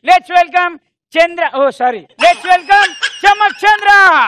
Let's welcome Chandra oh sorry let's welcome Chammak Chandra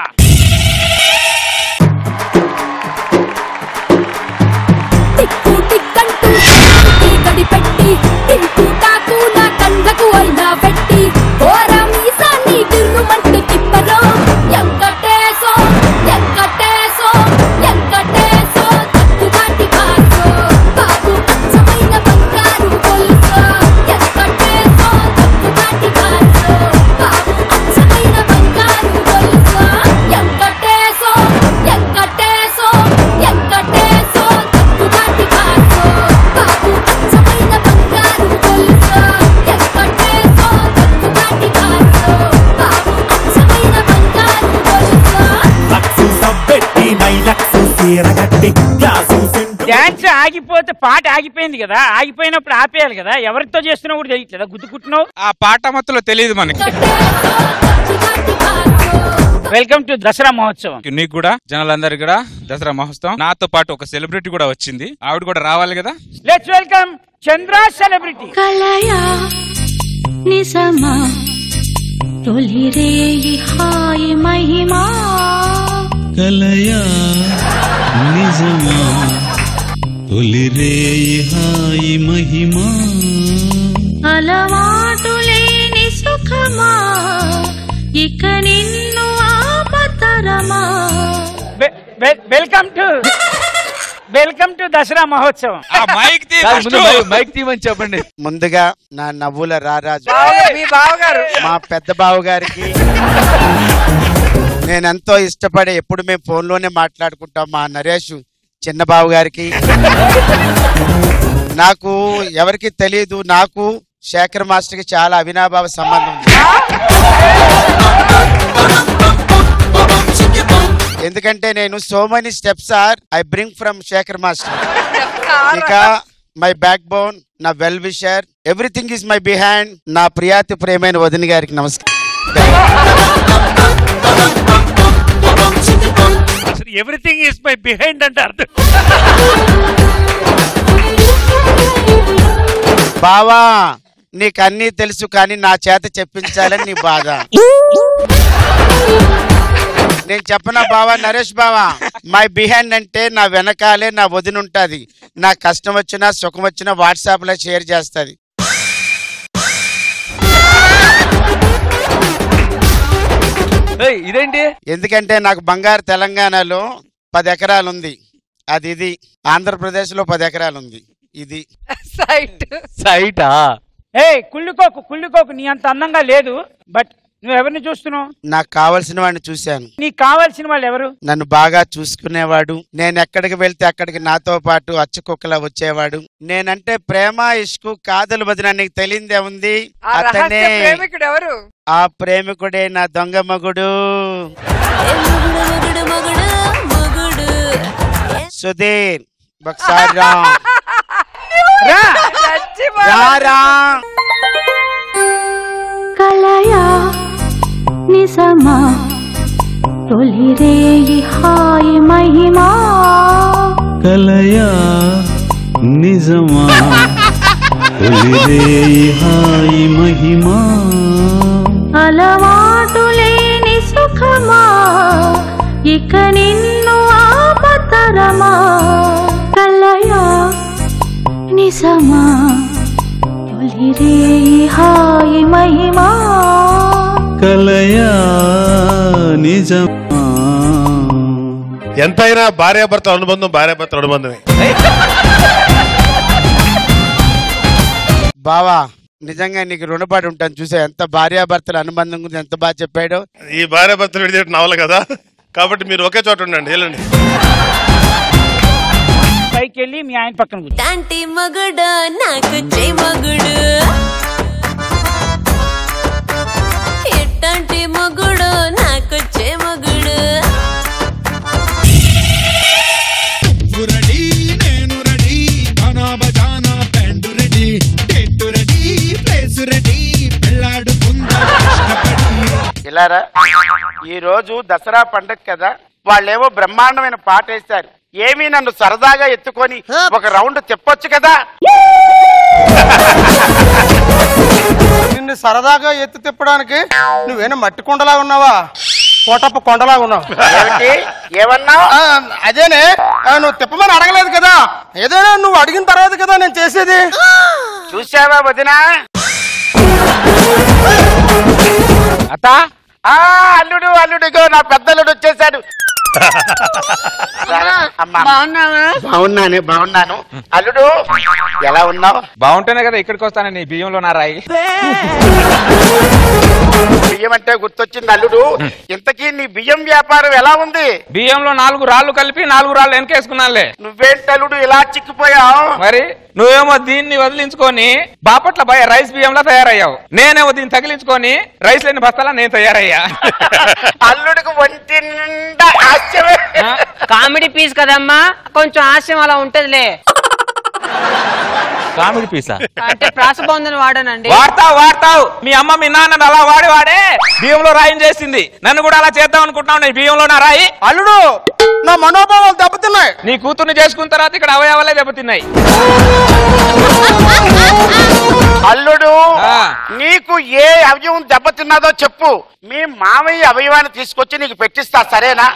టిక్కు టిక్కంటూ టిక్కి గడిపెట్టి టింకు టాకు నా కండ్లకు అయినా పెట్టి ఓర మీసాన్ని గిర్రుమంటూ తిప్పరో ఎంకటేశో ఎంకటేశో ఎంకటేశో తక్కువాటి కాసో బాబు అచ్చమైన బంగారు గొలుసో ఎంకటేశో తక్కువాటి కాసో బాబు అచ్చమైన బంగారు గొలుసో ఎంకటేశో ఎంకటేశో ఎంకటేశో తక్కువాటి కాసో బాబు అచ్చమైన బంగారు గొలుసో ఎంకటేశో తక్కువాటి కాసో బాబు అచ్చమైన బంగారు గొలుసో లక్సు సబ్బెట్టి నైలక్సు సీరగట్టి గ్లాసు సెంటు డాన్స్ ఆగిపోతే పాట ఆగిపోయింది కదా ఆగిపోయినప్పుడు ఆపేయాలి కదా ఎవరితో చేస్తున్నావు కూడా తెలియట్లేదా గుద్దుకుంటున్నావు ఆ పాట మత్తులో తెలియదు మనకి వెల్కమ్ టు దసరా మహోత్సవం నీకు కూడా జనాలందరికీ కూడా దసరా మహోత్సవం నాతో పాటు ఒక సెలబ్రిటీ కూడా వచ్చింది ఆవిడ కూడా రావాలి కదా లెట్స్ వెల్కమ్ చంద్ర సెలబ్రిటీ కలయా నిజమా తొలి రేయి హాయి మహిమా కలయా నిజమా తొలి రేయి హాయి మహిమా అలవాటు లేని సుఖమా ఇక నిన్ను ఆపతరమా welcome to welcome to Dasara మహోత్సవం ఆ మైక్ తీ కాదు, first. ముందు మై- మైక్ తీయమని చెప్పండి ముందుగా నా నవ్వుల రారాజు మీ బావగారు మా పెద్ద బావ గారికి నేను ఎంతో ఇష్టపడే ఎప్పుడు మేము ఫోన్లోనే మాట్లాడుకుంటాం మా నరేష్ చిన్న బావ గారికి నాకు ఎవరికి తెలియదు నాకు శేఖర్ మాస్టర్కి చాలా అవినాభావ సంబంధం ఉంది ఎందుకంటే నేను so many steps are I bring from Shekhar master ఇక మై బ్యాక్ బోన్ నా well wisher everything is my behind నా ప్రియాతి ప్రేమైన వదిన గారికి నమస్కారం ఎవ్రీథింగ్ ఈస్ మై బిహైండ్ అంటే అర్థం బావా నీకు అన్నీ తెలుసు కానీ నా చేత చెప్పించాలని నీ బాధ నేను చెప్పనా బావా నరేష్ బావా మై బిహైండ్ అంటే నా వెనకాలే నా వదిన ఉంటది నా కష్టం వచ్చినా సుఖం వచ్చినా వాట్సాప్ లో షేర్ చేస్తుంది ఏయ్, ఇదేంటి ఎందుకంటే నాకు బంగారు తెలంగాణలో పది ఎకరాలు ఉంది అది ఇది ఆంధ్రప్రదేశ్ లో పది ఎకరాలు ఉంది ఇది సైటా ఏ కుళ్ళుకోకు కుళ్ళుకోకు నీ అంత అందంగా లేదు బట్ నువ్వు ఎవరిని చూస్తున్నావు నాకు కావలసిన వాడిని చూశాను నీకు కావాల్సిన వాళ్ళు ఎవరు నన్ను బాగా చూసుకునేవాడు నేను ఎక్కడికి వెళ్తే అక్కడికి నాతో పాటు అచ్చుకుక్కలా వచ్చేవాడు నేనంటే ప్రేమ ఇష్కు కాదలు వదిన నీకు తెలియందే ఉంది అతనే ఎవరు ఆ ప్రేమికుడే నా దొంగ మగుడు మొగుడు మొగుడు మొగుడు సుధీర్ ఒకసారి రా రా రా, రా కలయా నిజమా తొలి రేయి హాయి మహిమా కలయా నిజమా తొలి రేయి హాయి మహిమా అలవాటు లేని సుఖమా ఇక నిన్ను ఆపతరమా కలయా నిజమా తొలి రేయి హాయి మహిమా కలయా నిజమా ఎంతైనా భార్యాభర్తల అనుబంధం భార్యాభర్తల అనుబంధమే బావా నిజంగా నీకు రుణపడి ఉంటాను చూసా ఎంత భార్యాభర్తల అనుబంధం గురించి ఎంత బాగా చెప్పాడో ఈ భార్యాభర్తలు విడిచేట నవల కదా కాబట్టి మీరు ఒకే చోట ఉండండి వెళ్ళండి పైకి వెళ్ళి మీ ఆయన పక్కన కూర్చో తంటి మగుడు నాకు చెయ్యి మగుడు ఎట్టంటి మగుడు నాకు చెయ్యి మగుడు రెడీ నేను రెడీ బనా బజానా band ready tent ready place ready పెళ్ళాడుకుందా కష్టపడి ఇలారా ఈ రోజు దసరా పండగ కదా వాళ్ళేమో బ్రహ్మాండమైన పాట వేస్తారు ఏమీ నన్ను సరదాగా ఎత్తుకొని ఒక రౌండ్ తిప్పొచ్చు కదా నిన్ను సరదాగా ఎత్తి తిప్పడానికి నువ్వేనా మట్టి కొండలా ఉన్నావా కోటప్ప కొండలా ఉన్నావు ఏమిటి? ఏమన్నావు ఆ, అదేనే ఆ, నువ్వు తిప్పమని అడగలేదు కదా ఏదైనా నువ్వు అడిగిన తర్వాత కదా నేను చేసేది చూసావా వదినా అత్త ఆ అల్లుడు అల్లుడు ఇగో నా పెద్దల్లుడు వచ్చేసాడు అమ్మా. బాగున్నాను బాగున్నాను అల్లుడు ఎలా ఉన్నావు బాగుంటేనే కదా ఇక్కడికి వస్తాను నీ బియ్యంలో నా రాయి బియ్యం అంటే గుర్తొచ్చింది అల్లుడు ఇంతకీ నీ బియ్యం వ్యాపారం ఎలా ఉంది బియ్యంలో నాలుగు రాళ్ళు కలిపి నాలుగు రాళ్ళు వెనకేసుకున్నానులే నువ్వేంటి అల్లుడు ఇలా చిక్కిపోయావు మరి నువ్వేమో దీన్ని వదిలించుకొని బాపట్ల భయ రైస్ బియ్యంలా తయారయ్యావు నేనేమో దీన్ని తగిలించుకొని రైస్ లేని బస్తాలా నేను తయారయ్యా అల్లుడికి ఒంటి నిండా హాస్యమే కామెడీ పీస్ కదమ్మా కొంచెం హాస్యం అలా ఉంటదిలే కామెడీ పీసా అంటే ప్రాసబంధన వాడానండి వాడతావు వాడతావు మీ అమ్మ మీ నాన్న అలా వాడి వాడే బియ్యంలో రాయం చేసింది నన్ను కూడా అలా చేద్దాం అనుకుంటున్నావు నీ బియ్యంలో నా రాయి అల్లుడు నా మనోభావాలు దెబ్బతిన్నాయి నీ కూతుర్ని చేసుకున్న తర్వాత ఇక్కడ అవయవాలే దెబ్బతిన్నాయి అల్లుడు ఆ. నీకు ఏ అవయవం దెబ్బతిన్నదో చెప్పు మీ మామయ్య అవయవాన్ని తీసుకొచ్చి నీకు పెట్టిస్తా సరేనా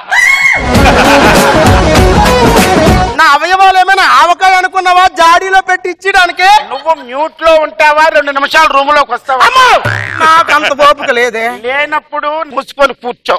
నా అవయవాలు ఏమైనా ఆవకాయ అనుకున్నావా జాడీలో పెట్టి ఇచ్చడానికి నువ్వు మ్యూట్ లో ఉంటావా రెండు నిమిషాలు రూమ్ లోకి వస్తావా నాకు అంత ఓపిక లేదే లేనప్పుడు మూసుకొని కూర్చో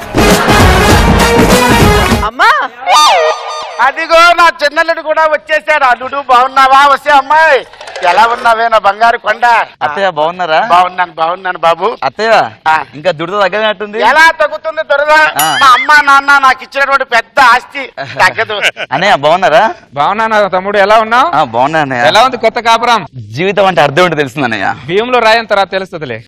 అమ్మా అదిగో నా చిన్నల్లుడు కూడా వచ్చేసాడు అల్లుడు బాగున్నావా వస్తే అమ్మాయి ఎలా ఉన్నావే నా బంగారు కొండ అత్తయ్య బాగున్నారా బాగున్నాను బాగున్నాను బాబు అత్తయ్య ఆ. ఇంకా దుడత తగ్గనట్టుంది ఎలా తగ్గుతుంది దొరద ఆ. మా అమ్మ నాన్న నాకు ఇచ్చినటువంటి పెద్ద ఆస్తి తగ్గదు అన్నయ్య బాగున్నారా బాగున్నా తమ్ముడు ఎలా ఉన్నావు ఆ, బాగున్నా అన్నయ్య ఎలా ఉంది కొత్త కాపురం జీవితం అంటే అర్థం ఏంటో తెలుస్తుంది అన్నయ్య బియ్యంలో రాయని తర్వాత తెలుస్తుందిలే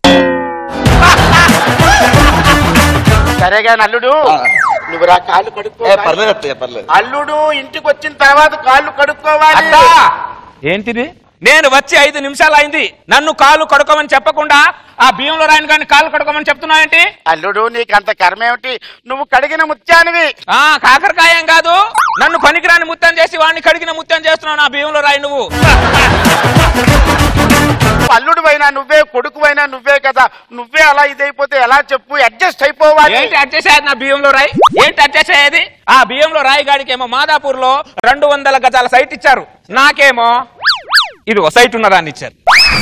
సరేగా అల్లుడు నువ్వు రా కాళ్ళు కడుక్కో ఏ, పర్లేదు అత్తయ్య పర్లేదు అల్లుడు ఇంటికి వచ్చిన తర్వాత కాళ్ళు కడుక్కోవాలి అత్తా ఏంటిది నేను వచ్చి ఐదు నిమిషాలు అయింది నన్ను కాలు కడుకోమని చెప్పకుండా ఆ బియ్యంలో రాయని కానీ కాలు కడుకోమని చెప్తున్నావేంటి అల్లుడు నీకు అంత కర్మ ఏమిటి నువ్వు కడిగిన ముత్యానివి ఆ కాకరకాయం కాదు నన్ను పనికిరాని ముత్యం చేసి వాడిని కడిగిన ముత్యం చేస్తున్నావు నా బియ్యంలో రాయి నువ్వు అల్లుడు అయినా నువ్వే కొడుకు అయినా నువ్వే కదా నువ్వే అలా ఇదైపోతే ఎలా చెప్పు అడ్జస్ట్ అయిపోవాలి ఏంటి అడ్జస్ట్ అయ్యేది నా బియ్యంలో రాయి ఏంటి అడ్జస్ట్ అయ్యేది ఆ బియ్యంలో రాయి గాడికి ఏమో మాదాపూర్ లో రెండు వందల గజాల సైట్ ఇచ్చారు నాకేమో ఇది ఒక సైట్ ఉన్నదాన్ని ఇచ్చారు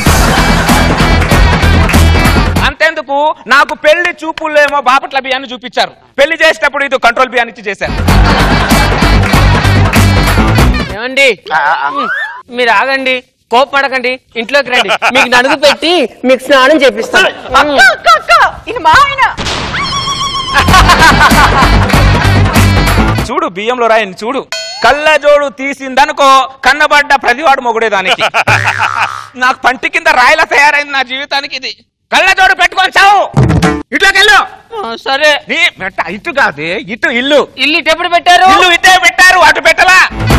అంతెందుకు నాకు పెళ్లి చూపుల్లో ఏమో బాపట్ల బియ్యాన్ని చూపించారు పెళ్లి చేసేటప్పుడు ఇది కంట్రోల్ బియ్యాన్ని ఇచ్చి చేశారు ఏమండి ఆ, ఆ. ఉమ్, మీరు ఆగండి కోపడకండి ఇంట్లోకి రండి మీకు నలుగు పెట్టి మీకు స్నానం చేపిస్తాను ఉమ్. ఇది మా ఆయన చూడు బియ్యంలో రాయని చూడు కళ్ళజోడు తీసిందనుకో కన్నబడ్డ ప్రతివాడు మొగుడే దానికి నాకు పంటి కింద రాయిలా తయారైంది నా జీవితానికి ఇది కళ్ళజోడు పెట్టుకొని చావు ఇట్లోకి వెళ్ళు ఆ, సరే నీ పెట్ట ఇటు కాదు ఇటు ఇల్లు ఇల్లు ఇటు ఎప్పుడు పెట్టారు ఇల్లు ఇటే పెట్టారు అటు పెట్టలా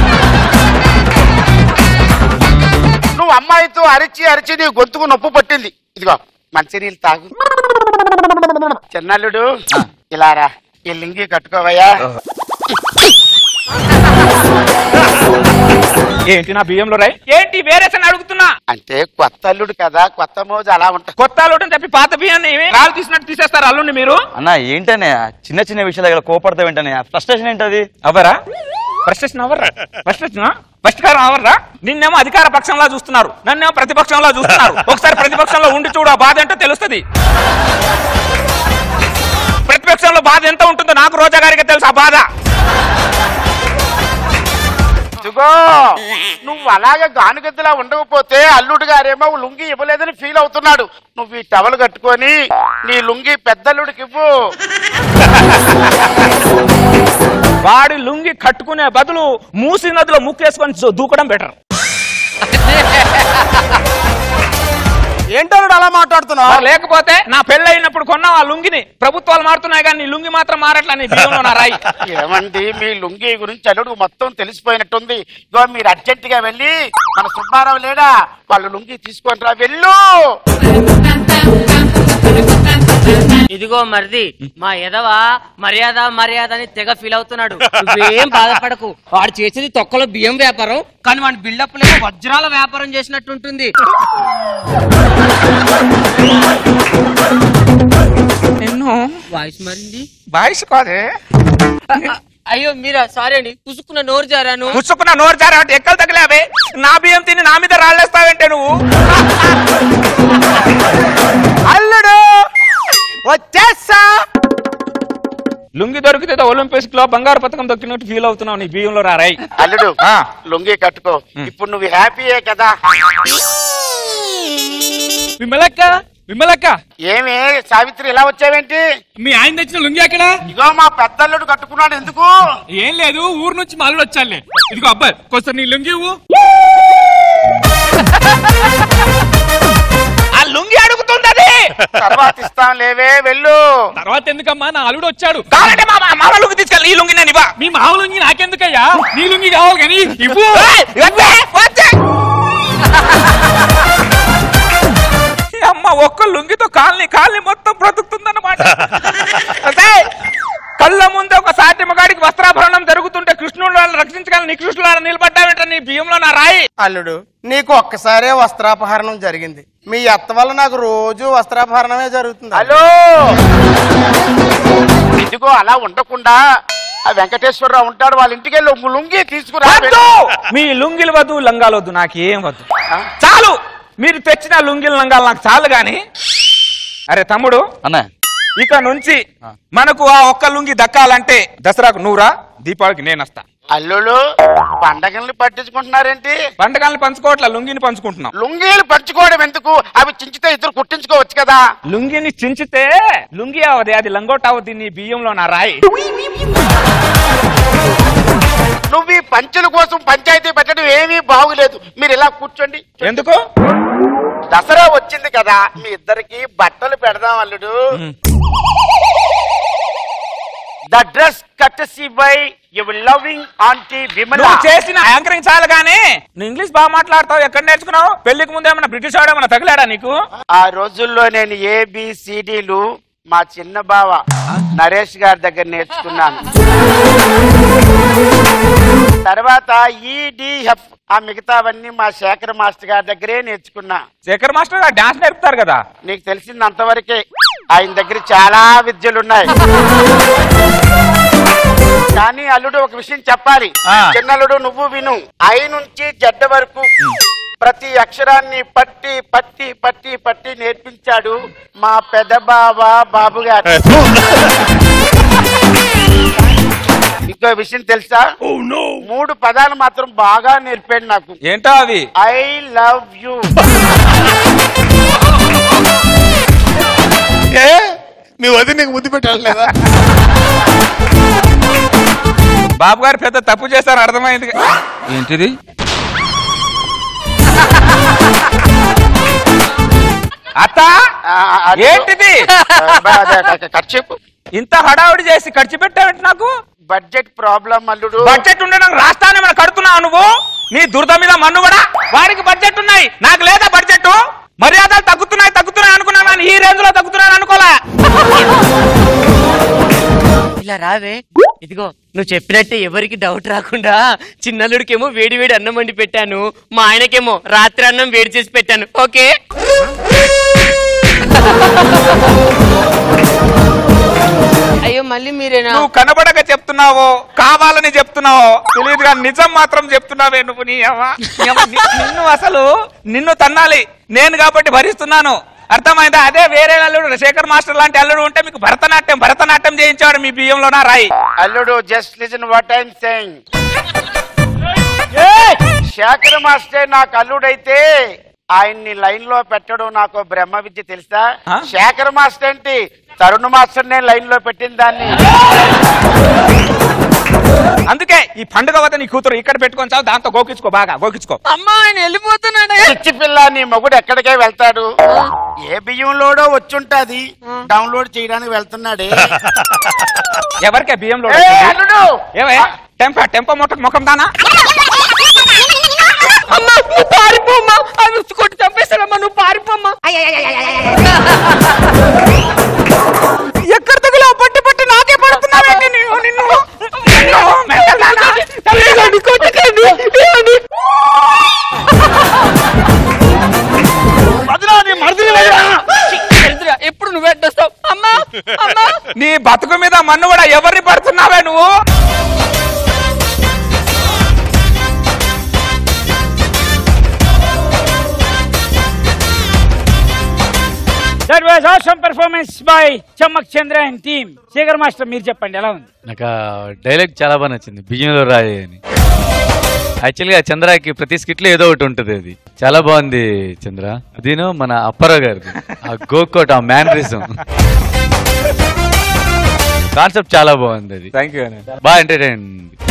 నువ్వు అమ్మాయితో అరిచి అరిచి నీ గొంతుకు నొప్పు పట్టింది ఇదిగో మంచినీళ్ళు తాగు చిన్నల్లుడు ఇలా రా ఈ లింగి కట్టుకోవయ్యా ఏంటి నా బియ్యంలో రాయి ఏంటి వేరేసని అడుగుతున్నా అంటే కొత్త అల్లుడు కదా కొత్త మోజు అలా ఉంటా కొత్త అల్లుడు చెప్పి పాత బియ్యాన్ని రాళ్ళు తీసినట్టు తీసేస్తారు అల్లుండి మీరు అన్న ఏంటన్నయ్య చిన్న చిన్న విషయాలు దగ్గర కోపడతావు ఏంటన్నయ్య ఫ్రస్ట్రేషన్ ఏంటది అవరా ఫ్రస్ట్రేషన్ అవర్రా ఫ్రస్ట్రేషన్ పరిష్కారం అవర్రా నిన్నేమో అధికార పక్షంలా చూస్తున్నారు నన్నేమో ప్రతిపక్షంలా చూస్తున్నారు ఒకసారి ప్రతిపక్షంలో ఉండి చూడు ఆ బాధ ఏంటో తెలుస్తుంది ప్రతిపక్షంలో బాధ ఎంత ఉంటుందో నాకు రోజా గారికి తెలుసు ఆ బాధ ఇదిగో నువ్వు అలాగే గానుగద్దులా ఉండకపోతే అల్లుడు గారేమో లుంగి ఇవ్వలేదని ఫీల్ అవుతున్నాడు నువ్వు ఈ టవల్ కట్టుకొని నీ లుంగి పెద్దల్లుడికి ఇవ్వు వాడి లుంగి కట్టుకునే బదులు మూసి నదిలో ముక్కేసుకొని జు- దూకడం బెటర్ ఏంటో అలా మాట్లాడుతున్నావు లేకపోతే నా పెళ్ళైనప్పుడు కొన్నావు ఆ లుంగిని ప్రభుత్వాలు మారుతున్నాయి కానీ నీ లుంగి మాత్రం మారట్లా నీ బియ్యంలో నా రాయి ఏమండి మీ లుంగి గురించి అల్లుడు మొత్తం తెలిసిపోయినట్టుంది ఇగో మీరు అర్జెంట్ గా వెళ్ళి మన సుబ్బారావు లేడా వాళ్ళ లుంగి తీసుకొని రా వెళ్ళు ఇదిగో మరిది మా ఎదవ మర్యాద మర్యాద అని తెగ ఫీల్ అవుతున్నాడు నువ్వేం బాధపడకు వాడు చేసేది తొక్కలో బియ్యం వ్యాపారం కానీ వాడి బిల్డప్ లో వజ్రాల వ్యాపారం చేసినట్టుంటుంది నిన్ను వాయిస్ మరింది బాయిస్ కాదే అయ్యో మీరా సారీ అండి పుసుకున్న నోరు జారాను పుచ్చుకున్న నోరు జారా అంటే ఎక్కలు తగిలావే నా బియ్యం తిని నా మీద రాళ్ళేస్తావేంటే నువ్వు అల్లుడు వచ్చేసా లుంగి దొరికితే ఒలింపిక్స్ లో బంగారు పథకం దొక్కినట్టు ఫీల్ అవుతున్నావు నీ బియ్యంలో రారాయి అల్లుడు ఆ. లొంగి కట్టుకో ఇప్పుడు నువ్వు హ్యాపీయే కదా విమలక్క విమలక్క ఏమి సావిత్రి ఇలా వచ్చావేంటి మీ ఆయన తెచ్చిన లుంగి ఎక్కడ ఇగో మా పెద్దల్లుడు కట్టుకున్నాడు ఎందుకు ఏం లేదు ఊరు నుంచి మాలు వచ్చాలే ఇదిగో అబ్బాయి కొంచెం నీ లుంగి ఇవ్వు ఆ లుంగి అడుగుతుంది అది తర్వాత ఇస్తాం లేవే వెళ్ళు తర్వాత ఎందుకమ్మా నా అల్లుడు వచ్చాడు కావాలంటే మా మా మామ లుంగి తీసుకెళ్ళి ఈ లుంగి నేను ఇవ్వ మీ మామ లుంగి నాకెందుకయ్యా నీ లుంగి కావాలి కానీ ఇవ్వు ఏయ్, వద్దే, వద్దే. ఈ అమ్మ ఒక్క లుంగితో కాలనీ కాలనీ మొత్తం బ్రతుకుతుందన్నమాట అదే, కళ్ళ ముందే ఒక సాటి మగాడికి వస్త్రాభరణం జరుగుతుంటే కృష్ణుడు వాళ్ళని రక్షించగల నీ కృష్ణుడు వాళ్ళని నిలబడ్డావేంట నీ బియ్యంలో నా రాయి అల్లుడు నీకు ఒక్కసారే వస్త్రాపహరణం జరిగింది మీ అత్త వల్ల నాకు రోజు వస్త్రాపహరణమే జరుగుతుంది హలో ఇదిగో అలా ఉండకుండా ఆ వెంకటేశ్వరరావు ఉంటాడు వాళ్ళ ఇంటికి వెళ్ళి ఒక లుంగి తీసుకురా వద్దు మీ లుంగిలు వద్దు లంగాలు వద్దు నాకేం వద్దు చాలు మీరు తెచ్చిన లుంగిలు లంగాలు నాకు చాలు గాని అరే తమ్ముడు అన్న ఇక నుంచి మనకు ఆ ఒక్క లుంగి దక్కాలంటే దసరాకు నూరా దీపావళికి నేను వస్తా అల్లుడు పండగల్ని పట్టించుకుంటున్నారేంటి పండగల్ని పంచుకోవట్ల లుంగిని పంచుకుంటున్నాం లుంగీలు పంచుకోవడం ఎందుకు అవి చించితే ఇద్దరు కుట్టించుకోవచ్చు కదా లుంగిని చించితే లుంగి అవది అది లంగోట్ అవది నీ బియ్యంలో నా రాయి నువ్వు ఈ పంచుల కోసం పంచాయతీ పెట్టడం ఏమీ బాగులేదు మీరు ఇలా కూర్చోండి ఎందుకు దసరా వచ్చింది కదా మీ ఇద్దరికి బట్టలు పెడదాం అల్లుడు ద డ్రెస్ కట్టసి by your loving aunty Vimala నువ్వు చేసిన యాంకరింగ్ చాలు గానీ నువ్వు ఇంగ్లీష్ బాగా మాట్లాడతావు ఎక్కడ నేర్చుకున్నావు పెళ్లికి ముందు ఏమన్నా బ్రిటిష్ వాడు ఏమన్నా తగిలాడా నీకు ఆ రోజుల్లో నేను ఏబిసిడిలు మా చిన్న బావ నరేష్ గారి దగ్గర నేర్చుకున్నాను తర్వాత ఈడిఎఫ్ ఆ మిగతావన్నీ మా శేఖర్ మాస్టర్ గారి దగ్గరే నేర్చుకున్నా శేఖర్ మాస్టర్ డాన్స్ నేర్పుతారు కదా నీకు తెలిసింది అంతవరకే ఆయన దగ్గర చాలా విద్యలున్నాయి కానీ అల్లుడు ఒక విషయం చెప్పాలి ఆ. చిన్నల్లుడు నువ్వు విను ఐ నుంచి జడ్డ వరకు ప్రతి అక్షరాన్ని పట్టి పట్టి పట్టి పట్టి నేర్పించాడు మా పెద్ద బావ బాబు గారు ఇంకో విషయం తెలుసా మూడు పదాలు మాత్రం బాగా నేర్పాడు నాకు ఏంటో అవి ఐ లవ్ యూ ఏ మీ వదిన నీకు ముద్దు పెట్టాలి లేదా బాబు గారు పెద్ద తప్పు చేశారు అర్థమైంది ఏంటిది అత్త ఏంటిది ఖర్చు ఇంత హడావుడి చేసి ఖర్చు పెట్టావేంటి నాకు బడ్జెట్ ప్రాబ్లం అల్లుడు బడ్జెట్ ఉండడం రాష్ట్రాన్ని మనం కడుతున్నావు నువ్వు నీ దురద మీద మన్ను కూడా వాడికి బడ్జెట్ ఉన్నాయి నాకు లేదా బడ్జెట్ మర్యాదలు తగ్గుతున్నాయి తగ్గుతున్నాయి అనుకున్నాను కానీ ఈ రేంజ్ లో తగ్గుతున్నాను అనుకోలే ఇలా రావే ఇదిగో నువ్వు చెప్పినట్టే ఎవరికి డౌట్ రాకుండా చిన్నల్లుడికేమో వేడి వేడి అన్నం వండి పెట్టాను మా ఆయనకేమో రాత్రి అన్నం వేడి చేసి పెట్టాను ఓకే అయ్యో మళ్ళీ మీరేనా నువ్వు కనబడక చెప్తున్నావో కావాలని చెప్తున్నావో తెలియదు కానీ నిజం మాత్రం చెప్తున్నావే నువ్వు నీ అవ్వ. నీ అవ్వ, ని- నిన్ను అసలు నిన్ను తన్నాలి నేను కాబట్టి భరిస్తున్నాను అర్థమైందా అదే వేరే అల్లుడు శేఖర్ మాస్టర్ లాంటి అల్లుడు ఉంటే మీకు భరతనాట్యం భరతనాట్యం చేయించాడు మీ బియ్యంలోనా రాయి అల్లుడు just listen what I'm saying Shekhar master నాకు అల్లుడైతే ఆయన్ని లైన్ లో పెట్టడం నాకు బ్రహ్మ విద్య తెలుసా ఆ? శేఖర్ మాస్టర్ ఏంటి తరుణ్ మాస్టర్ నే లైన్ లో పెట్టిన దాన్ని అందుకే ఈ పండుగ వద్ద నీ కూతురు ఇక్కడ పెట్టుకొని చావు దాంతో గోకించుకో బాగా గోకించుకో అమ్మా ఆయన వెళ్ళిపోతున్నాడు పిచ్చి పిల్ల నీ మొగుడు ఎక్కడికే వెళ్తాడు ఏ బియ్యంలోడో వచ్చుంటాది డౌన్లోడ్ చేయడానికి వెళ్తున్నాడే ఎవరికే బియ్యంలో ఏ, అల్లుడు ఏవే టెంప టెంప ముట్ట ముఖం దానా అమ్మా నువ్వు పారిపోమ్మా అవి కొట్టి చంపేస్తాడమ్మా నువ్వు పారిపోమ్మా నీ బతుకు మీద మన్ను కూడా ఎవరిని పడుతున్నావే నువ్వు that was awesome performance by Chammak Chandra and team Shekhar master మీరు చెప్పండి ఎలా ఉంది నాకు ఆ డైలాగ్ చాలా బాగా నచ్చింది బియ్యంలో రాయి అని యాక్చువల్గా చంద్రకి ప్రతి స్కిట్ లో ఏదో ఒకటి ఉంటుంది అది చాలా బాగుంది చంద్ర అదిను మన అప్పారావు గారిది ఆ గోకోట్ ఆ మ్యానరిజం కాన్సెప్ట్ చాలా బాగుంది అది థ్యాంక్ యూ బాగా ఎంటర్టైన్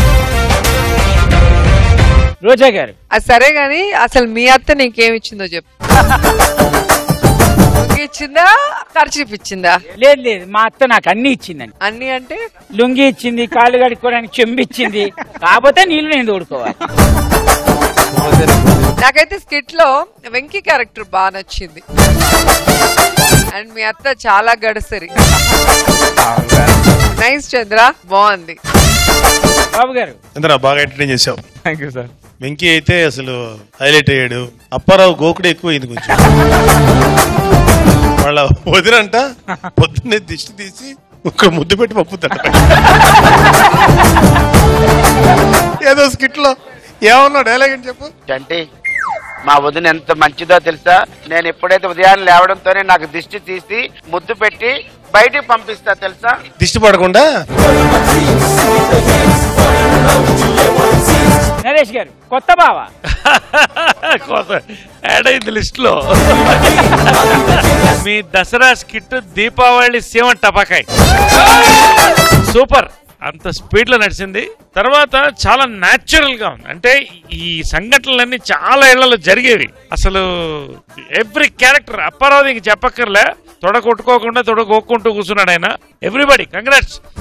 రోజా గారు అది సరే గాని అసలు మీ అత్త నీకేమి ఇచ్చిందో చెప్పు లుంగీ ఇచ్చిందా ఖర్చు ఇచ్చిందా లేదు లేదు మా అత్త నాకు అన్ని ఇచ్చిందండి అన్ని అంటే లుంగి ఇచ్చింది కాళ్ళు కడుక్కోవడానికి చెంబు ఇచ్చింది కాకపోతే నీళ్లు నేను తోడుకోవాలి నాకైతే స్కిట్ లో వెంకీ క్యారెక్టర్ బాగా నచ్చింది అండ్ మీ అత్త చాలా గడసరి నైస్ చంద్ర బాగుంది బాబు గారు చంద్ర బాగా ఎంటర్టైన్ చేసావు థ్యాంక్ యూ సార్ వెంకీ అయితే అసలు హైలైట్ అయ్యాడు అప్పారావు గోకుడు ఎక్కువ అయింది కొంచెం వాళ్ళ వదినంట పొద్దున్నే దిష్టి తీసి ఒక ముద్దు పెట్టి పంపుతాడు ఏదో స్కిట్ లో ఏమన్నా డైలాగ్ అని చెప్పు అంటే మా వదిన ఎంత మంచిదో తెలుసా నేను ఎప్పుడైతే ఉదయాన్నే లేవడంతోనే నాకు దిష్టి తీసి ముద్దు పెట్టి బయటికి పంపిస్తా తెలుసా దిష్టి పడకుండా నరేష్ గారు కొత్త బావ యాడ్ అయింది లిస్ట్ లో మీ దసరా స్కిట్ దీపావళి సీమ టపాకాయ్ సూపర్ అంత స్పీడ్ లో నడిచింది తర్వాత చాలా న్యాచురల్ గా ఉంది అంటే ఈ సంఘటనలన్నీ చాలా ఇళ్లలో జరిగేవి అసలు ఎవ్రీ క్యారెక్టర్ అప్పారావు ఇంక చెప్పక్కర్లే తొడ కొట్టుకోకుండా తొడ కొక్కుంటూ కూర్చున్నాడు ఆయన ఎవ్రీబడి కంగ్రాట్స్